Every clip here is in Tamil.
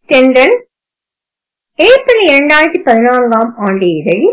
தென்றல் ஏப்ரல் இரண்டாயிரத்தி பதினான்காம் ஆண்டு இதழில்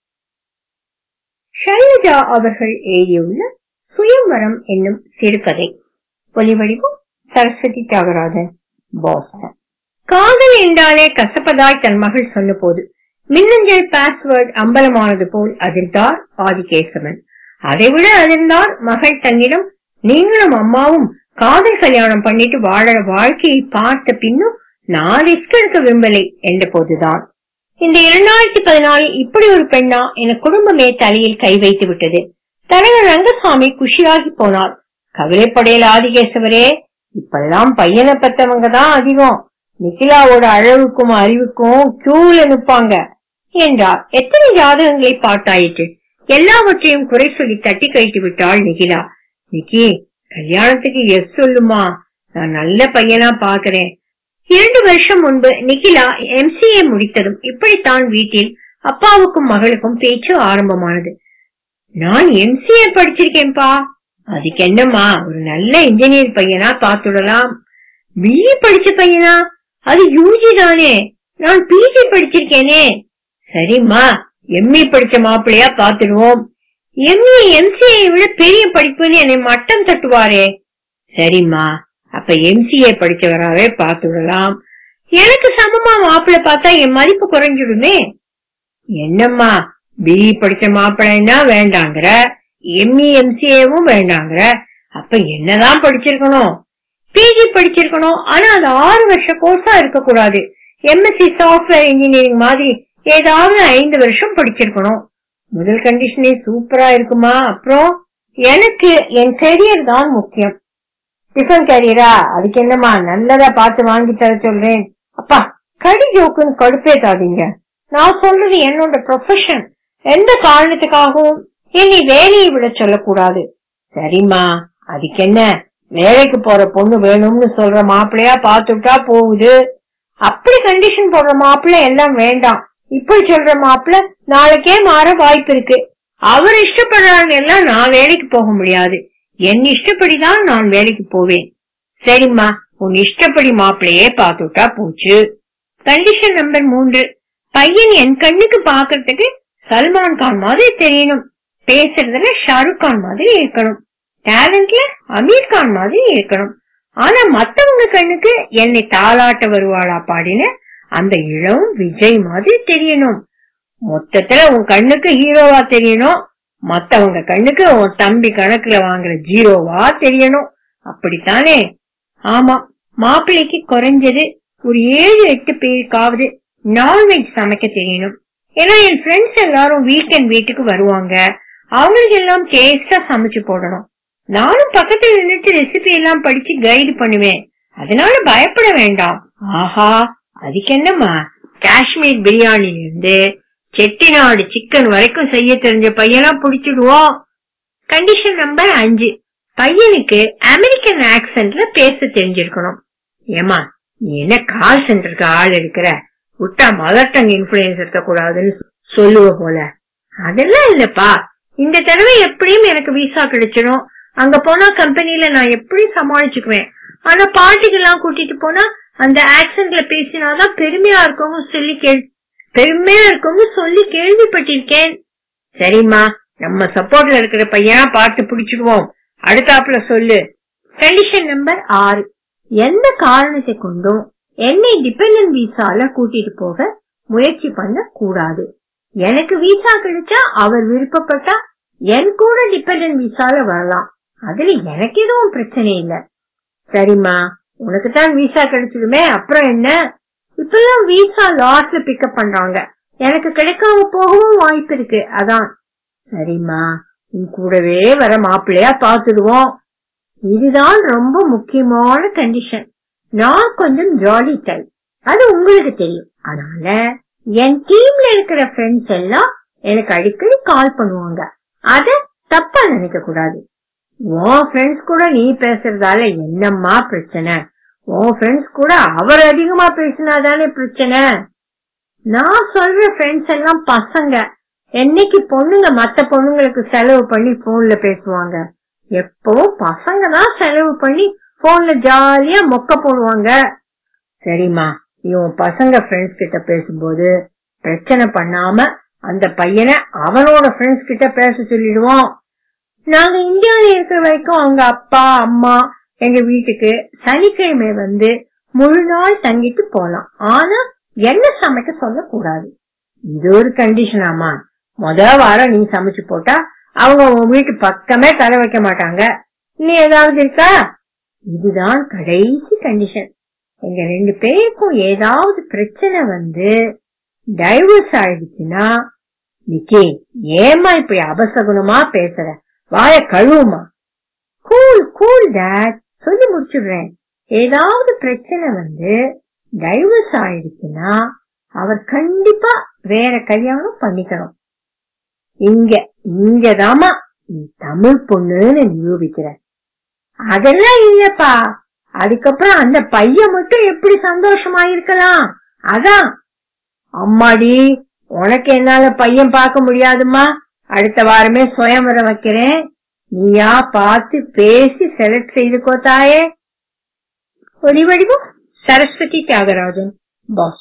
ஷைலஜா அவர்கள் எழுதியுள்ள சுயம்வரம் என்னும் சிறுகதை ஒலிவடிவம் சரஸ்வதி தியாகராஜன் பாஸ்டன் காதல் என்றாலே கசப்பதாய் தன் மகள் சொன்னபோது மின்னஞ்சல் பாஸ்வேர்ட் அம்பலமானது போல் அதிர்ந்தார் ஆதிகேசவன் அதைவிட அதிர்ந்தார் மகள் தன்னிடம் நீங்களும் அம்மாவும் காதல் கல்யாணம் பண்ணிட்டு வாழற வாழ்க்கையை பார்த்த பின்னும் நான் ரிஸ்க் எடுக்க விரும்பலை என்ற போதுதான் இந்த இரண்டாயிரத்தி பதினாலில் இப்படி ஒரு பெண்ணா என குடும்பமே தலையில் கை வைத்து விட்டது தலைவர் ரங்கசாமி குஷியாகி போனார் கவலைப்படையில ஆதிகேசவரே இப்பெல்லாம் பையனை பெத்தவங்க தான் அதிகம் நிக்கிலாவோட அழகுக்கும் அறிவுக்கும் கியூல நிப்பாங்க என்றார் எத்தனை ஜாதகங்களை பார்த்தாயிற்று எல்லாவற்றையும் குறை சொல்லி தட்டி கழித்து விட்டாள் நிகிலா நிக்கி கல்யாணத்துக்கு எஸ் சொல்லுமா நான் நல்ல பையனா பாக்குறேன் இரண்டு வருஷம் முன்பு நிகிலா எம்சிஏ முடித்ததும் இப்படித்தான் வீட்டில் அப்பாவுக்கும் மகளுக்கும் பேச்சு ஆரம்பமானது நான் எம்சிஏ படிச்சிருக்கேன்பா அதுக்கு என்னம்மா ஒரு நல்ல இன்ஜினியர் பையனா பாத்துடலாம் பிஇ படிச்ச பையனா அது யூஜி தானே நான் பிஜி படிச்சிருக்கேனே சரிம்மா எம்ஏ படிச்ச மாப்பிள்ளையா பாத்துடுவோம் எம்ஏ எம்சிஏ விட பெரிய படிப்புன்னு என்னை மட்டம் தட்டுவாரே சரிம்மா அப்ப எம்சிஏ படிச்சவராவே பாத்துடலாம் எனக்கு சமமா மாப்பிள்ளை பார்த்தா என் மதிப்பு குறைஞ்சிடுமே என்னம்மா பிஇ படிச்ச மாப்பிள்ளைன்னா வேண்டாங்கிற எம்இ எம்சிஏவும் வேண்டாங்கிற அப்ப என்னதான் படிச்சிருக்கணும் பிஜி படிச்சிருக்கணும் ஆனா அது ஆறு வருஷ கோர்ஸா இருக்க கூடாது எம்எஸ்சி சாஃப்ட்வேர் இன்ஜினியரிங் மாதிரி ஏதாவது ஐந்து வருஷம் படிச்சிருக்கணும் முதல் கண்டிஷனே சூப்பரா இருக்குமா அப்புறம் எனக்கு என் கெரியர் தான் முக்கியம் டிஃபன் கேரியரா அதுக்கு என்னமா நல்லதா பார்த்து வாங்கி தர சொல்றேன் அப்பா கடி ஜோக்குன்னு கடுப்பேத்தாதீங்க நான் சொல்றது என்னோட ப்ரொஃபஷன் எந்த காரணத்துக்காகவும் என்னை வேலையை விட சொல்லக்கூடாது சரிம்மா அதுக்கு என்ன வேலைக்கு போற பொண்ணு வேணும்னு சொல்ற மாப்பிள்ளையா பாத்துட்டா போகுது அப்படி கண்டிஷன் போடுற மாப்பிள்ளை எல்லாம் வேண்டாம் இப்படி சொல்ற மாப்பிள்ள நாளைக்கே மாற வாய்ப்பு இருக்கு அவர் இஷ்டப்படுறாங்க எல்லாம் நான் வேலைக்கு போக முடியாது என் இஷ்டப்படிதான் நான் வேலைக்கு போவேன் சரிம்மா உன் இஷ்டப்படி மாப்பிள்ளையே பாத்துட்டா போச்சு கண்டிஷன் நம்பர் மூன்று பையன் என் கண்ணுக்கு பாக்குறதுக்கு சல்மான் கான் மாதிரி தெரியணும் பேசுறதுல ஷாருக் கான் மாதிரி இருக்கணும் டேலண்ட்ல அமீர் கான் மாதிரி இருக்கணும் ஆனா மத்தவங்க கண்ணுக்கு என்னை தாளாட்ட வருவாளா பாடின அந்த இளம் விஜய் மாதிரி தெரியணும் மொத்தத்துல உன் கண்ணுக்கு ஹீரோவா தெரியணும் மத்தவங்க கண்ணுக்கு உன் தம்பி கணக்குல வாங்குற ஜீரோவா தெரியணும் அப்படித்தானே ஆமா மாப்பிள்ளைக்கு குறைஞ்சது ஒரு ஏழு எட்டு பேருக்காவது நான்வெஜ் சமைக்க தெரியணும் ஏன்னா என் ஃப்ரெண்ட்ஸ் எல்லாரும் வீக்கெண்ட் வீட்டுக்கு வருவாங்க அவங்களுக்கு எல்லாம் டேஸ்டா சமைச்சு போடணும் நானும் பக்கத்துல நின்னுட்டு ரெசிபி எல்லாம் படிச்சு கைடு பண்ணுவேன் அதனால பயப்பட வேண்டாம் ஆஹா அதுக்கு என்னம்மா காஷ்மீர் பிரியாணில இருந்து செட்டிநாடு சிக்கன் வரைக்கும் செய்ய தெரிஞ்ச பையனா புடிச்சிடுவோம் கண்டிஷன் நம்பர் அஞ்சு பையனுக்கு அமெரிக்கன் ஆக்சென்ட்ல பேச தெரிஞ்சிருக்கணும் ஏமா நீ என்ன கால் சென்டருக்கு ஆள் எடுக்கிற விட்டா மதர் டங் இன்ஃபுளுன்ஸ் இருக்கக்கூடாதுன்னு சொல்லுவ போல அதெல்லாம் இல்லப்பா இந்த தடவை எப்படியும் எனக்கு விசா கிடைச்சிடும் அங்க போனா கம்பெனில நான் எப்படி சமாளிச்சுக்குவேன் ஆனா பார்ட்டிக்கு எல்லாம் கூட்டிட்டு போனா அந்த ஆக்சென்ட்ல பேசினாதான் பெருமையா இருக்கும்னு சொல்லி கேள் பெருமையா இருக்கும்னு சொல்லி கேள்விப்பட்டிருக்கேன் சரிம்மா நம்ம சப்போர்ட்ல இருக்கிற பையனா பார்த்து பிடிச்சிடுவோம் அடுத்தாப்புல சொல்லு கண்டிஷன் நம்பர் ஆறு எந்த காரணத்தை கொண்டும் என்னை டிபெண்டன்ட் விசால கூட்டிட்டு போக முயற்சி பண்ண கூடாது எனக்கு விசா கிடைச்சா அவர் விருப்பப்பட்டா என் கூட டிபெண்டன்ட் விசால வரலாம் அதுல எனக்கு எதுவும் பிரச்சனை இல்ல சரிம்மா உனக்கு தான் விசா கிடைச்சிடுமே அப்புறம் என்ன இப்பெல்லாம் விசா லாஸ்ட்ல பிக்கப் பண்றாங்க எனக்கு கிடைக்காம போகவும் வாய்ப்பு இருக்கு அதான் சரிம்மா உன் கூடவே வர மாப்பிள்ளையா பாத்துடுவோம் இதுதான் ரொம்ப முக்கியமான கண்டிஷன் நான் கொஞ்சம் ஜாலி டைப் அது உங்களுக்கு தெரியும் அதனால என் டீம்ல இருக்கிற ஃப்ரெண்ட்ஸ் எல்லாம் எனக்கு அடிக்கடி கால் பண்ணுவாங்க அத தப்பா நினைக்க கூடாது உன் ஃப்ரெண்ட்ஸ் கூட நீ பேசுறதால என்னம்மா பிரச்சனை உன் ஃப்ரெண்ட்ஸ் கூட அவர் அதிகமா பேசினாதானே பிரச்சனை நான் சொல்ற ஃப்ரெண்ட்ஸ் எல்லாம் பசங்க என்னைக்கு பொண்ணுங்க மத்த பொண்ணுங்களுக்கு செலவு பண்ணி போன்ல பேசுவாங்க எப்பவும் பசங்க தான் செலவு பண்ணி போன்ல ஜாலியா மொக்க போடுவாங்க சரிம்மா இவன் பசங்க ஃப்ரெண்ட்ஸ் கிட்ட பேசும்போது பிரச்சனை பண்ணாம அந்த பையனை அவனோட ஃப்ரெண்ட்ஸ் கிட்ட பேச சொல்லிடுவோம் நாங்க இந்தியாவில இருக்கிற வரைக்கும் அவங்க அப்பா அம்மா எங்க வீட்டுக்கு சனிக்கிழமை வந்து முழு நாள் தங்கிட்டு போலாம் ஆனா என்ன சமைக்க சொல்லக்கூடாது இது ஒரு கண்டிஷனாமா முத வாரம் நீ சமைச்சு போட்டா அவங்க உன் வீட்டு பக்கமே தலை வைக்க மாட்டாங்க நீ ஏதாவது இருக்கா இதுதான் கடைசி கண்டிஷன் எங்க ரெண்டு பேருக்கும் ஏதாவது பிரச்சனை வந்து டைவர்ஸ் ஆயிடுச்சுன்னா நிக்கி ஏமா இப்படி அபசகுணமா பேசுற வாய கழுவுமா கூல் கூல் டேட் சொல்லி முடிச்சுடுறேன் ஏதாவது பிரச்சனை வந்து டைவர்ஸ் ஆயிடுச்சுன்னா அவர் கண்டிப்பா வேற கல்யாணம் பண்ணிக்கணும் இங்க இங்கதாமா நீ தமிழ் பொண்ணுன்னு நிரூபிக்கிற அதெல்லாம் இல்லப்பா அதுக்கப்புறம் அந்த பையன் மட்டும் எப்படி சந்தோஷமா இருக்கலாம் அதான் அம்மாடி உனக்கு என்னால பையன் பார்க்க முடியாதுமா அடுத்த வாரமே சுயம்பரம் வைக்கிறேன் நீயா பார்த்து பேசி செலக்ட் செய்துக்கோ தாயே ஒளிவடிவம் சரஸ்வதி தியாகராஜன் பாஸ்